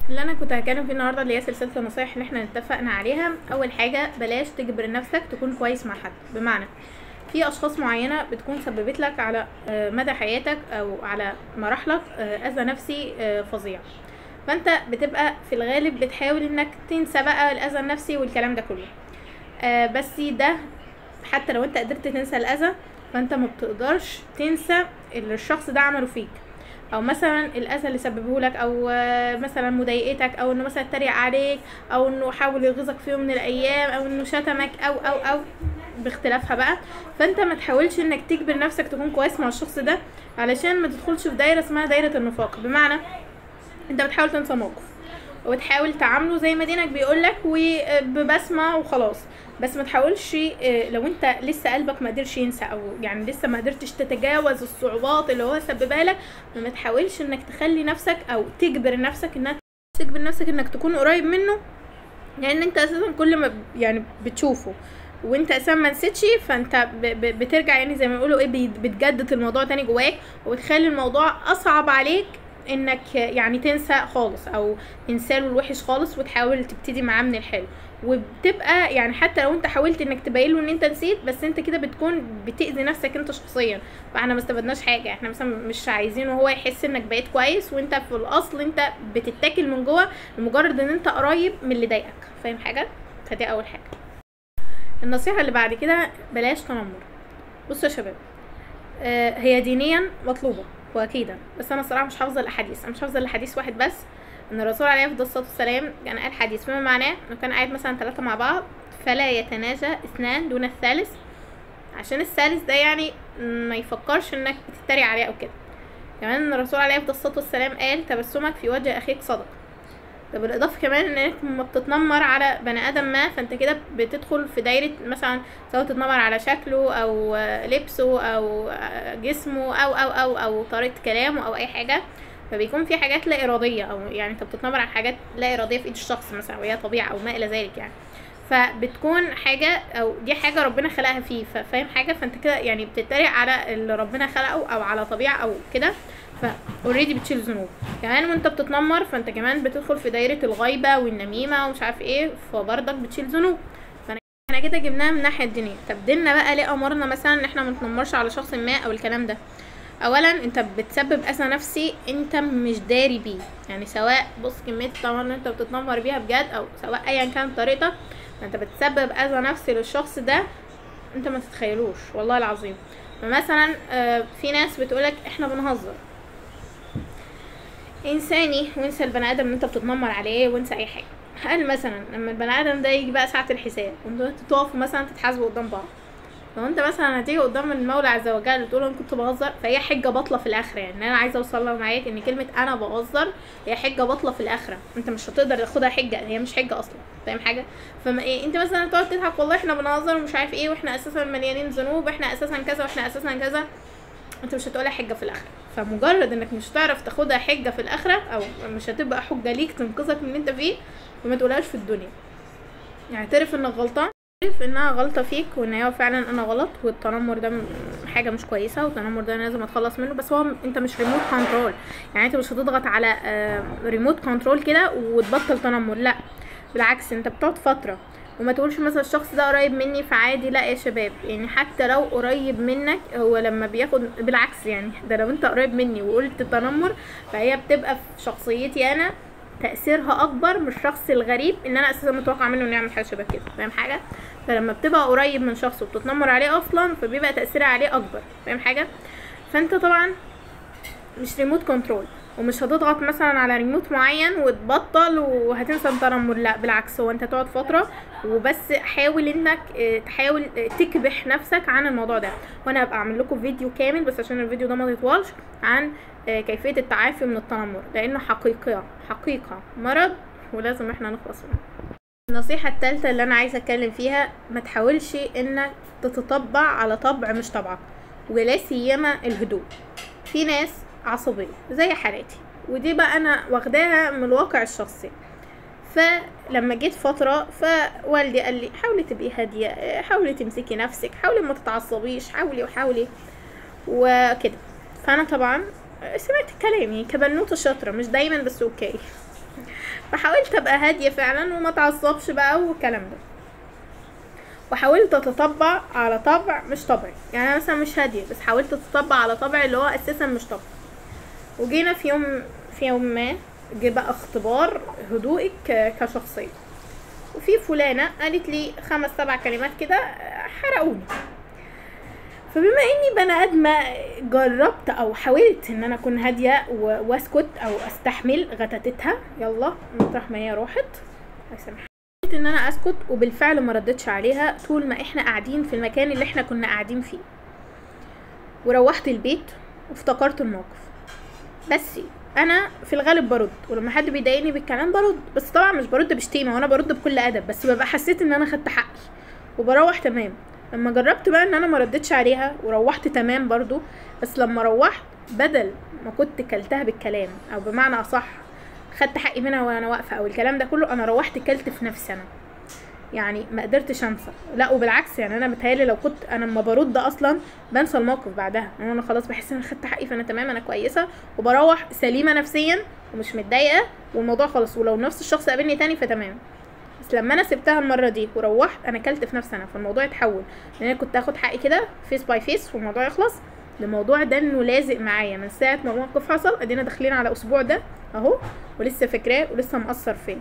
اللي انا كنت هتكلم فيه النهارده اللي هي سلسله النصايح اللي احنا اتفقنا عليها اول حاجه بلاش تجبر نفسك تكون كويس مع حد بمعنى في اشخاص معينه بتكون سببت لك على آه، مدى حياتك او على مراحلك آه، اذى نفسي آه، فظيع فانت بتبقى في الغالب بتحاول انك تنسى بقى الاذى النفسي والكلام ده كله آه، بس ده حتى لو انت قدرت تنسى الاذى فانت ما بتقدرش تنسى اللي الشخص ده عمله فيك او مثلا الاذى اللي سببه لك او آه، مثلا مضايقتك او انه مثلا اتريق عليك او انه حاول يغيظك في يوم من الايام او انه شتمك او او او باختلافها بقى فانت ما تحاولش انك تجبر نفسك تكون كويس مع الشخص ده علشان ما تدخلش في دايره اسمها دايره النفاق بمعنى انت بتحاول تنسى موقف وتحاول تعامله زي ما دينك بيقولك وببسمة وخلاص بس ما تحاولش اه، لو انت لسه قلبك ما قدرش ينسى او يعني لسه ما قدرتش تتجاوز الصعوبات اللي هو سببها لك ما تحاولش انك تخلي نفسك او تجبر نفسك انك تجبر نفسك انك تكون قريب منه لان انت اساسا كل ما ب- يعني بتشوفه وانت اساسا ما نسيتش فانت ب- ب- بترجع يعني زي ما بيقولوا ايه بي- بتجدد الموضوع تاني جواك وبتخلي الموضوع اصعب عليك انك يعني تنسى خالص او تنسى له الوحش خالص وتحاول تبتدي معاه من الحلو وبتبقى يعني حتى لو انت حاولت انك تبين له ان انت نسيت بس انت كده بتكون بتأذي نفسك انت شخصيا فاحنا ما استفدناش حاجه احنا مثلا مش عايزينه هو يحس انك بقيت كويس وانت في الاصل انت بتتاكل من جوه لمجرد ان انت قريب من اللي ضايقك فاهم حاجه فدي اول حاجه النصيحه اللي بعد كده بلاش تنمر بصوا يا شباب آه، هي دينيا مطلوبه واكيدا بس انا الصراحه مش حافظه الاحاديث انا مش حافظه الاحاديث واحد بس ان الرسول عليه افضل الصلاه والسلام كان قال حديث فيما معناه انه كان قاعد مثلا ثلاثه مع بعض فلا يتناجى اثنان دون الثالث عشان الثالث ده يعني ما يفكرش انك بتتريق عليه او كده كمان ان الرسول عليه افضل الصلاه والسلام قال تبسمك في وجه اخيك صدقه ده بالاضافه كمان انك لما بتتنمر على بني ادم ما فانت كده بتدخل في دايره مثلا سواء تتنمر على شكله او آه، لبسه او آه، جسمه او او او او طريقه كلامه او اي حاجه فبيكون في حاجات لا اراديه او يعني انت بتتنمر على حاجات لا اراديه في ايد الشخص مثلا وهي طبيعه او ما الى ذلك يعني فبتكون حاجه او دي حاجه ربنا خلقها فيه ف- فاهم حاجه فانت كده يعني بتتريق على اللي ربنا خلقه او على طبيعه او كده فاوريدي بتشيل ذنوب كمان وانت بتتنمر فانت كمان بتدخل في دايره الغيبه والنميمه ومش عارف ايه فبرضك بتشيل ذنوب فانا احنا كده جبناها من الناحيه الدينيه طب ديننا بقى ليه امرنا مثلا ان احنا ما نتنمرش على شخص ما او الكلام ده اولا انت بتسبب اذى نفسي انت مش داري بيه يعني سواء بص كميه التنمر اللي انت بتتنمر بيها بجد او سواء ايا كانت طريقتك انت بتسبب اذى نفسي للشخص ده انت ما تتخيلوش والله العظيم فمثلا آه، في ناس بتقولك احنا بنهزر انساني وانسى البني ادم اللي انت بتتنمر عليه وانسى اي حاجه هل مثلا لما البني ادم ده يجي بقى ساعه الحساب وانتوا تقفوا مثلا تتحاسبوا قدام بعض لو انت مثلا هتيجي قدام المولى عز وجل تقول انا كنت بهزر فهي حجه باطله في الاخره يعني انا عايزه اوصل لها معاك ان كلمه انا بهزر هي حجه باطله في الاخره انت مش هتقدر تاخدها حجه هي مش حجه اصلا فاهم حاجه فما إيه انت مثلا تقعد تضحك والله احنا بنهزر ومش عارف ايه واحنا اساسا مليانين ذنوب احنا اساسا كذا واحنا اساسا كذا انت مش هتقولها حجه في الاخره فمجرد انك مش هتعرف تاخدها حجه في الاخره او مش هتبقى حجه ليك تنقذك من اللي انت فيه فما تقولهاش في الدنيا يعني اعترف انك غلطان اعترف انها غلطه فيك وان هي فعلا انا غلط والتنمر ده م- حاجه مش كويسه والتنمر ده أنا لازم اتخلص منه بس هو م- انت مش ريموت كنترول يعني انت مش هتضغط على آه، ريموت كنترول كده وتبطل تنمر لا بالعكس انت بتقعد فتره وما تقولش مثلا الشخص ده قريب مني فعادي لا يا شباب يعني حتى لو قريب منك هو لما بياخد بالعكس يعني ده لو انت قريب مني وقلت تنمر فهي بتبقى في شخصيتي انا تأثيرها أكبر من الشخص الغريب إن أنا أساسا متوقع منه إنه يعمل حاجة شبه كده فاهم حاجة؟ فلما بتبقى قريب من شخص وبتتنمر عليه أصلا فبيبقى تأثيرها عليه أكبر فاهم حاجة؟ فأنت طبعا مش ريموت كنترول ومش هتضغط مثلا على ريموت معين وتبطل وهتنسى التنمر لا بالعكس هو انت تقعد فتره وبس حاول انك اه، تحاول اه، تكبح نفسك عن الموضوع ده وانا هبقى اعمل لكم فيديو كامل بس عشان الفيديو ده ما يطولش عن اه، كيفيه التعافي من التنمر لانه حقيقه حقيقه مرض ولازم احنا نخلص منه النصيحة التالتة اللي أنا عايزة أتكلم فيها ما تحاولش إنك تتطبع على طبع مش طبعك ولا سيما الهدوء في ناس عصبية زي حالاتي ودي بقى أنا واخداها من الواقع الشخصي فلما جيت فترة فوالدي قال لي حاولي تبقي هادية حاولي تمسكي نفسك حاولي ما تتعصبيش حاولي وحاولي وكده فأنا طبعا سمعت كلامي كبنوتة شاطرة مش دايما بس اوكي فحاولت ابقى هاديه فعلا وما اتعصبش بقى والكلام ده وحاولت اتطبع على طبع مش طبعي يعني انا مثلا مش هاديه بس حاولت اتطبع على طبع اللي هو اساسا مش طبعي وجينا في يوم في يوم ما جه بقى اختبار هدوئك ك- كشخصيه وفي فلانه قالت لي خمس سبع كلمات كده آه، حرقوني فبما اني بني ادمه جربت او حاولت ان انا اكون هاديه و- واسكت او استحمل غتاتتها يلا مطرح ما هي راحت الله يسامحها حاولت ان انا اسكت وبالفعل ما ردتش عليها طول ما احنا قاعدين في المكان اللي احنا كنا قاعدين فيه وروحت البيت وافتكرت الموقف بس انا في الغالب برد ولما حد بيضايقني بالكلام برد بس طبعا مش برد بشتيمه وانا برد بكل ادب بس ببقى حسيت ان انا خدت حقي وبروح تمام لما جربت بقى ان انا ما ردتش عليها وروحت تمام برضو بس لما روحت بدل ما كنت كلتها بالكلام او بمعنى اصح خدت حقي منها وانا واقفه او الكلام ده كله انا روحت كلت في نفسي انا يعني ما قدرتش انسى لا وبالعكس يعني انا متهيألي لو كنت انا لما برد اصلا بنسى الموقف بعدها يعني انا خلاص بحس ان انا خدت حقي فانا تمام انا كويسه وبروح سليمه نفسيا ومش متضايقه والموضوع خلص ولو نفس الشخص قابلني تاني فتمام بس لما انا سبتها المره دي وروحت انا كلت في نفسي انا فالموضوع اتحول لان انا كنت اخد حقي كده فيس باي فيس والموضوع يخلص الموضوع ده انه لازق معايا من ساعه ما الموقف حصل ادينا داخلين على اسبوع ده اهو ولسه فاكراه ولسه مأثر فيا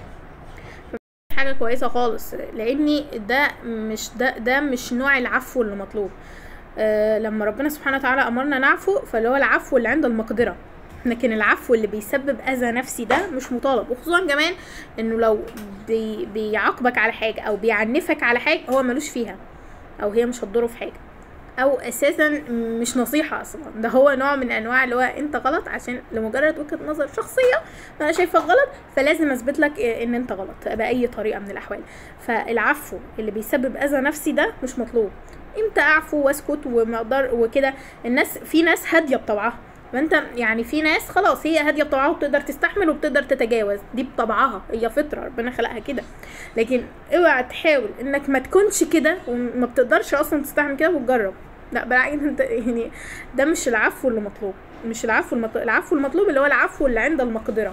حاجه كويسه خالص لاني ده مش ده ده مش نوع العفو اللي مطلوب آه لما ربنا سبحانه وتعالى امرنا نعفو فاللي هو العفو اللي عند المقدره لكن العفو اللي بيسبب اذى نفسي ده مش مطالب وخصوصا كمان انه لو بي بيعاقبك على حاجه او بيعنفك على حاجه هو ملوش فيها او هي مش هتضره في حاجه او اساسا مش نصيحه اصلا ده هو نوع من انواع اللي هو انت غلط عشان لمجرد وجهه نظر شخصيه انا شايفك غلط فلازم اثبت لك ان انت غلط باي طريقه من الاحوال فالعفو اللي بيسبب اذى نفسي ده مش مطلوب امتى اعفو واسكت ومقدر وكده الناس في ناس هاديه بطبعها فانت يعني في ناس خلاص هي هاديه بطبعها وبتقدر تستحمل وبتقدر تتجاوز دي بطبعها هي فطره ربنا خلقها كده لكن اوعى تحاول انك ما تكونش كده وما بتقدرش اصلا تستحمل كده وتجرب لا بالعكس انت يعني ده مش العفو اللي مطلوب مش العفو المطلوب العفو المطلوب اللي هو العفو اللي عند المقدره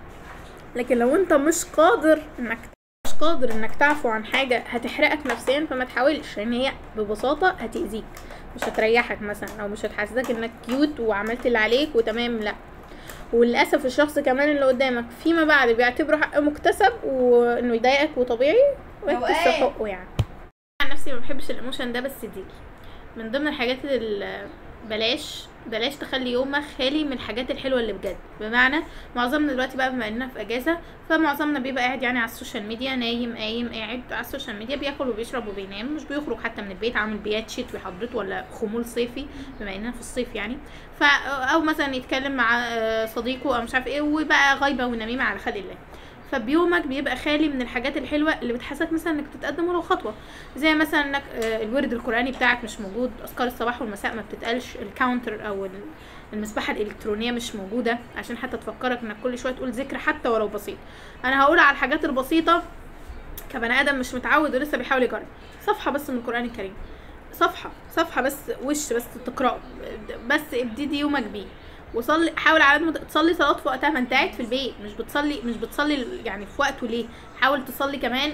لكن لو انت مش قادر انك مش قادر انك تعفو عن حاجه هتحرقك نفسيا فما تحاولش لان هي ببساطه هتاذيك مش هتريحك مثلا او مش هتحسسك انك كيوت وعملت اللي عليك وتمام لا وللاسف الشخص كمان اللي قدامك فيما بعد بيعتبره حق مكتسب وانه يضايقك وطبيعي وانت حقه يعني عن نفسي ما بحبش الايموشن ده بس دي من ضمن الحاجات اللي بلاش بلاش تخلي يومك خالي من الحاجات الحلوه اللي بجد بمعنى معظمنا دلوقتي بقى بما اننا في اجازه فمعظمنا بيبقى قاعد يعني على السوشيال ميديا نايم قايم قاعد على السوشيال ميديا بياكل وبيشرب وبينام مش بيخرج حتى من البيت عامل بيات شتوي حضرته ولا خمول صيفي بما اننا في الصيف يعني ف او مثلا يتكلم مع صديقه او مش عارف ايه وبقى غايبه ونميمه على خلق الله فبيومك بيبقى خالي من الحاجات الحلوه اللي بتحسسك مثلا انك تتقدم ولو خطوه زي مثلا انك الورد القراني بتاعك مش موجود اذكار الصباح والمساء ما بتتقالش الكاونتر او المسبحه الالكترونيه مش موجوده عشان حتى تفكرك انك كل شويه تقول ذكر حتى ولو بسيط انا هقول على الحاجات البسيطه كبني ادم مش متعود ولسه بيحاول يجرب صفحه بس من القران الكريم صفحه صفحه بس وش بس تقراه بس ابتدي يومك بيه وصلي حاول على قد تصلي صلاه في وقتها ما انت قاعد في البيت مش بتصلي مش بتصلي يعني في وقته ليه حاول تصلي كمان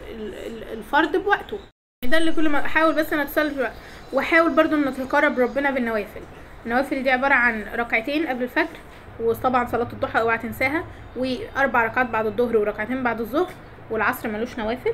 الفرض بوقته ده اللي كل ما احاول بس انا تصلي في الوقت واحاول برضو ان تقرب ربنا بالنوافل النوافل دي عباره عن ركعتين قبل الفجر وطبعا صلاه الضحى اوعى تنساها واربع ركعات بعد الظهر وركعتين بعد الظهر والعصر ملوش نوافل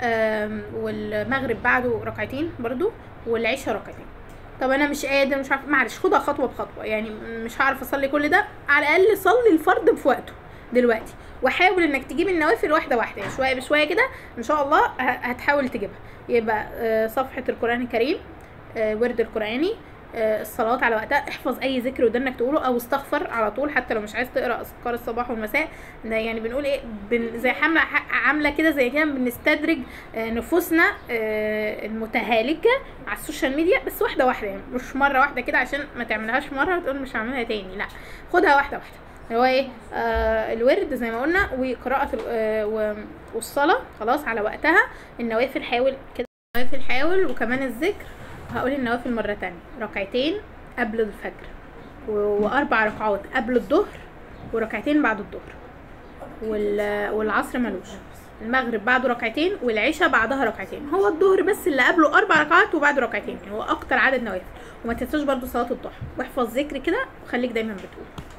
والمغرب بعده ركعتين برضو والعشاء ركعتين طب انا مش قادر مش عارف معلش خدها خطوه بخطوه يعني مش هعرف اصلي كل ده على الاقل صلي الفرض في وقته دلوقتي وحاول انك تجيب النوافل واحده واحده يعني شويه بشويه كده ان شاء الله هتحاول تجيبها يبقى صفحه القران الكريم ورد القراني الصلاه على وقتها احفظ اي ذكر ودنك تقوله او استغفر على طول حتى لو مش عايز تقرا اذكار الصباح والمساء يعني بنقول ايه بن زي حمله عامله كده زي كده بنستدرج نفوسنا المتهالكه على السوشيال ميديا بس واحده واحده يعني مش مره واحده كده عشان ما تعملهاش مره وتقول مش هعملها تاني لا خدها واحده واحده اللي هو ايه آه الورد زي ما قلنا وقراءه آه والصلاه خلاص على وقتها النوافل حاول كده النوافل حاول وكمان الذكر هقول النوافل مرة تانية ركعتين قبل الفجر وأربع ركعات قبل الظهر وركعتين بعد الظهر وال... والعصر ملوش المغرب بعده ركعتين والعشاء بعدها ركعتين هو الظهر بس اللي قبله اربع ركعات وبعده ركعتين يعني هو اكتر عدد نوافل وما تنساش برضو صلاه الضحى واحفظ ذكر كده وخليك دايما بتقول